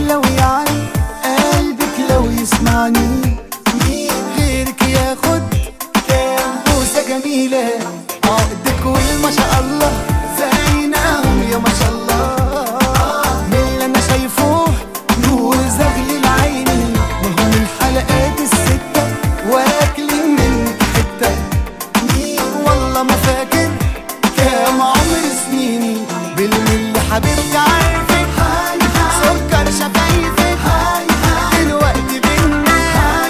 لو يعني قلبك لو يسمعني مين غيرك ياخد كام بوسة جميلة عقدك والما شاء الله زينهم يا ما شاء الله من اللي انا شايفه نور زغل العيني ما هو من الحلقات الستة واكلين منك حتة مين والله ما فاكر كام عمر سنيني بالملي حبيبتي عارفك سكر شفايفك دلوقتي بينا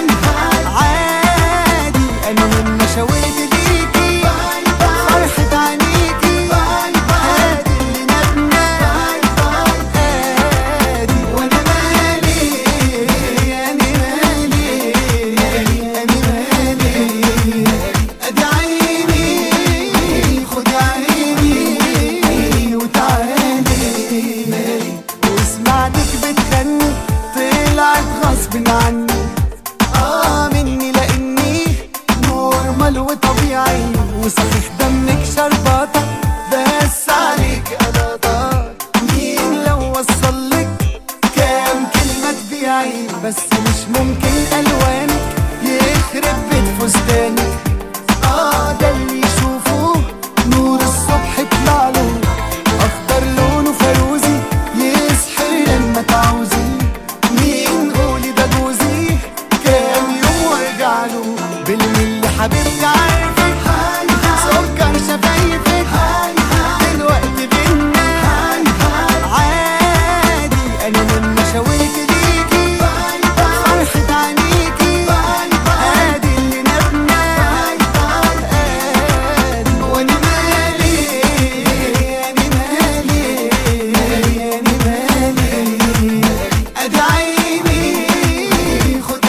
عادي انا من شاورت ليكي فرحة عينيكي هادي اللي ندنا هادي وانا مالي انا مالي انا مالي ادي عيني خدي عيني وتعالي وسمعتك بتغني طلعت غصب عني اه مني لاني نورمال وطبيعي وصحيح دمك شربطة بس عليك انا ضار مين لو وصلك كام كلمة تبيعي بس مش ممكن الوانك يخرب بيت فستانك اه ده اللي يشوفه نور الصبح يطلع له اخضر لونه فيروزي يسحر لما تعوزي مين قولي ده جوزي كام يوم وارجع له بالملي حبيبتي عارفك سكر شفايفك دلوقتي بينا عادي انا من شاورت ليكي فرحة عينيكي ادي اللي نبنا ادي وانا مالي انا مالي انا مالي ادي عيني خد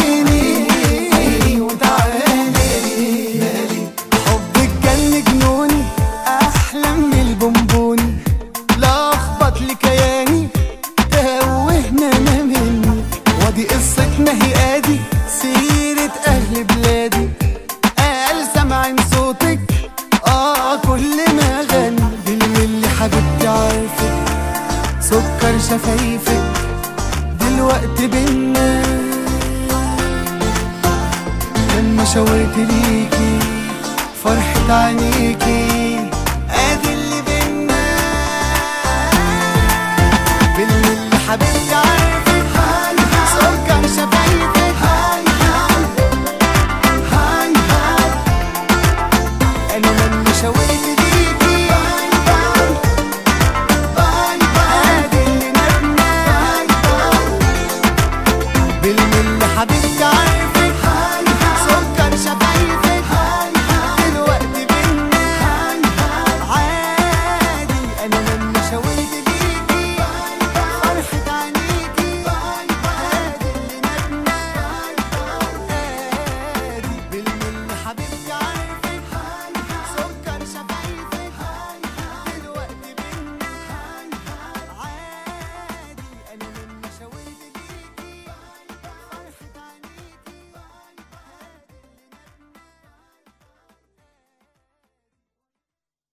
عيني وتعالي حبك جن جنوني احلى من البونبوني لخبط لي كياني توهنا ما مني ودي قصتنا هي ادي سيرة اهل بلادي قال سمعن صوتك اه كل ما غني بالملي حبيبتي عارفك سكر شفايفك دلوقتي بينا لما شاورت ليكي فرحة عينيكي